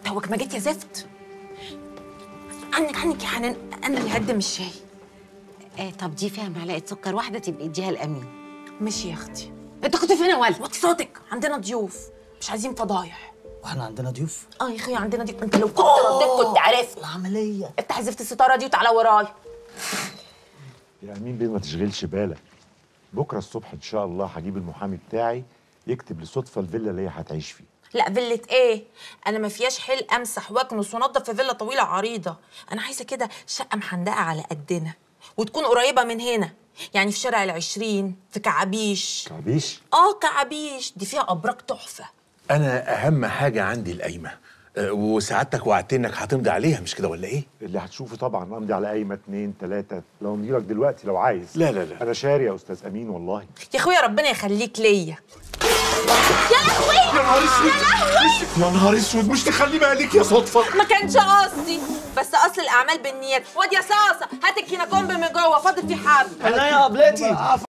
توك ما جيت يا زفت عنك عنك يا حنان انا اللي هقدم الشاي آه طب دي فيها معلقه سكر واحده تبقي اديها لامين ماشي يا اختي انت كنت فين يا ولد وطي صوتك عندنا ضيوف مش عايزين فضايح واحنا عندنا ضيوف اه يا اخي عندنا ضيوف انت لو كنت رديت كنت عارف العمليه افتح زفت الستاره دي وتعالى ورايا يا امين بيه ما تشغلش بالك بكره الصبح ان شاء الله هجيب المحامي بتاعي يكتب لصدفه الفيلا اللي هي هتعيش فيها لا فيلة ايه انا ما فياش حيل امسح واكنس وانضف في فيلا طويله عريضه انا عايزه كده شقه محندقه على قدنا وتكون قريبه من هنا يعني في شارع العشرين في كعابيش كعبيش اه كعابيش دي فيها ابراج تحفه انا اهم حاجه عندي القايمه أه، وسعادتك وعدتني انك هتمضي عليها مش كده ولا ايه اللي هتشوفه طبعا امضي على قايمه اتنين تلاته لو امضي لك دلوقتي لو عايز لا، لا، لا. انا شاري يا استاذ امين والله يا اخويا ربنا يخليك ليا يا نهار اسود يا نهار اسود مش تخلي بالك يا صدفه ما كانش قصدي بس اصل الاعمال بالنيات واد يا صاصه هات الكيناكومب من جوه فاضل فيه حبه انا يا قبلتي